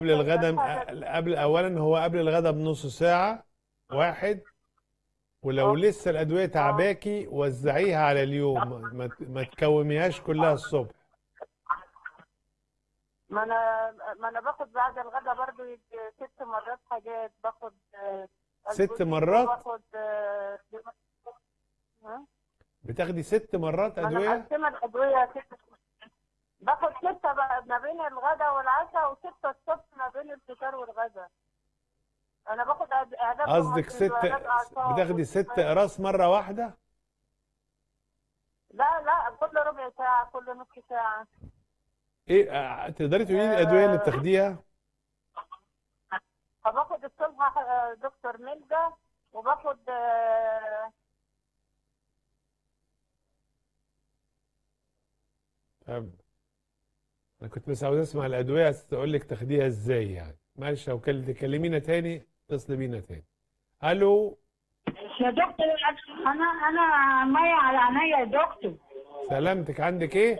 قبل الغداء قبل اولا هو قبل الغداء بنص ساعة واحد ولو آه. لسه الأدوية تعباكي وزعيها على اليوم ما ما تكوميهاش كلها الصبح ما انا ما انا باخد بعد الغدا برضو يجي ست مرات حاجات باخد آه، ست أسبوتين مرات؟ وباخد آه، ها؟ بتاخدي ست مرات ما انا أدوية مقسمه الادويه ست باخد ستة بقى ما بين الغداء والعشاء وستة الصبح ما بين الفطار والغداء انا باخد أد- اعداد قصدك روماتيزم ست وعلاج أعصاب بتاخدي ست وحاجات. أقراص مرة واحدة لا لا كل ربع ساعة كل نص ساعة ايه آه، تقدري تقولي لي الأدوية اللي بتاخديها فباخد الصبح آه، دكتور ملجا وباخد آه، طب انا كنت بس عاوز اسمع الادويه عايز اقول لك تاخديها ازاي يعني معلش لو كل- تكلمينا تاني اتصلي بينا تاني الو يا دكتور انا انا ميه على عينيا يا دكتور سلامتك عندك ايه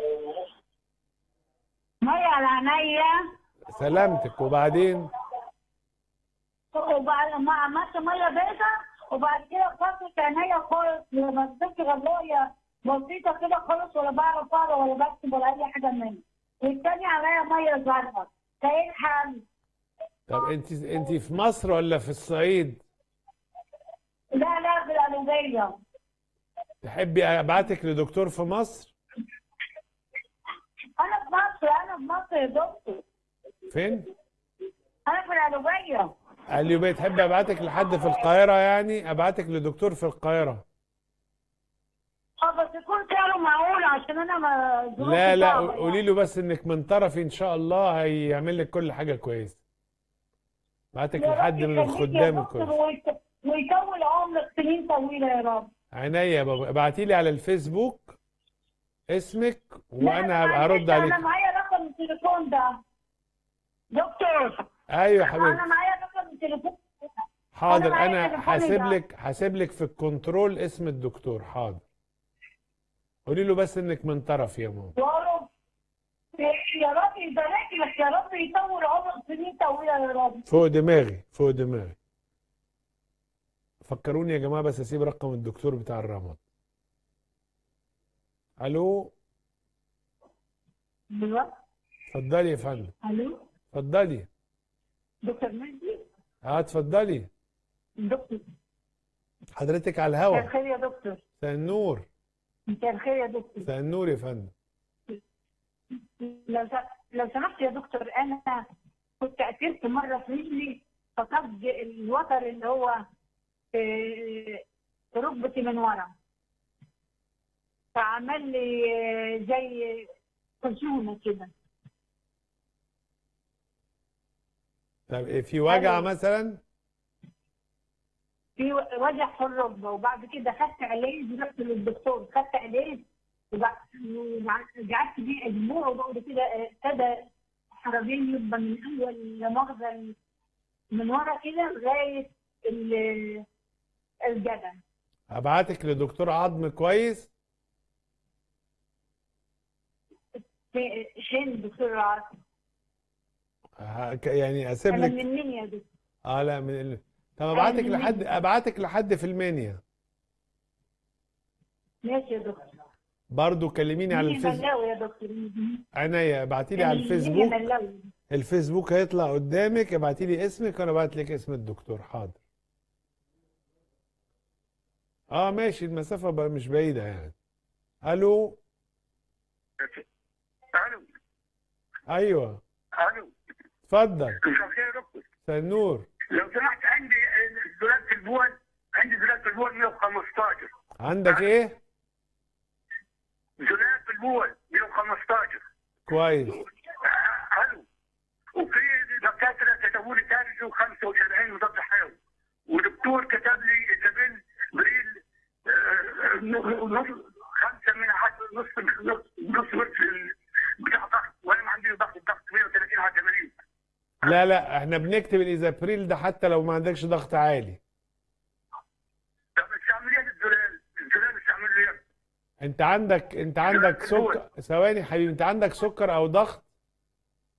ميه على عينيا سلامتك وبعدين وبعد ما عملت ميه بيضاء وبعد كده فتحت عينيا خالص ما بصيتش غلايه بسيطه كده خالص ولا بعرف اقرا ولا بكتب ولا اي حاجه منها والتاني عليا ميه زرقاء فايه الحل؟ طب انت انت في مصر ولا في الصعيد لا لا بالقلبيه تحبي ابعتك لدكتور في مصر انا في مصر انا في مصر يا دكتور فين انا في القلبيه قال لي بقى تحبي ابعتك لحد في القاهره يعني ابعتك لدكتور في القاهره اه بس يكون سعره معقول عشان انا ما ظروفي لا لا صعبة قولي له بس انك من طرفي ان شاء الله هيعمل لك كل حاجه كويسه بعتك يا رب لحد من يخليك يا الخدام دكتور الكويس ويت- ويطول عمرك سنين طويلة يا رب عينيا يا بابا ابعتي لي على الفيسبوك اسمك لا، وانا هبقى معلش، هرد أنا عليك معايا رقم التليفون ده دكتور ايوه يا أنا حبيبتي معايا رقم التليفون حاضر معايا انا تليفوني حاسب ده. لك حاسب لك في الكنترول اسم الدكتور حاضر قولي له بس انك من طرفي يا ماما يا رب يا رب يبارك لك يا رب يطول عمرك سنين طويلة يا رب فوق دماغي فوق دماغي فكروني يا جماعه بس اسيب رقم الدكتور بتاع الرمد الو ايوه اتفضلي يا فندم الو اتفضلي دكتور مجدي اه اتفضلي دكتور حضرتك على مساء الهوا الخير يا دكتور مساء النور مساء الخير يا دكتور مساء النور يا فندم لو س- لو سمحت يا دكتور انا كنت قتلت مره في رجلي فقد الوتر اللي هو في في ركبتي من ورا فعمل لي زي خشونه كده طب إيه، في وجع ألو. مثلا في و- وجع في الركبه وبعد كده خدت علاج رحت للدكتور خدت علاج وبع- وبع- قعدت بيه اسبوع وبعد كده ابتدى حرجين يبقى من اول لا مؤاخذه من ورا كده لغايه ال- الجبل هبعتك لدكتور عظم كويس في شين الدكتور عاصم ه- ك- يعني اسيب انا لك من المنيا دي اه لا من ال... طب ابعتك من لحد المنيا. ابعتك لحد في المنيا ماشي يا دكتور برضو كلميني على منيا الفيسبوك ملاوي يا دكتور عينيا ابعتي لي على منيا الفيسبوك ملاوي الفيسبوك هيطلع قدامك ابعتي لي اسمك وانا ابعت لك اسم الدكتور حاضر اه ماشي المسافة بقى مش بعيدة يعني الو الو ايوه الو اتفضل مساء الخير يا دكتور مساء النور لو سمحت عندي دولاب في البول عندي دولاب في البول 115 عندك ايه دولاب في البول 115 كويس آه، الو وفي دكاتره كتبوا لي تارجو 75 مضاد حيوي ودكتور كتب لي اسابيل بريل آه، نص خمسه من حد نص نص نص نص بتاع ضغط وانا ما عندي ضغط ضغط 130 على 80 لا لا احنا بنكتب الازابريل ده حتى لو ما عندكش ضغط عالي طب استعمل ايه الدولاب؟ الدولاب استعمل ايه؟ انت عندك انت عندك سكر ثواني حبيبي انت عندك سكر او ضغط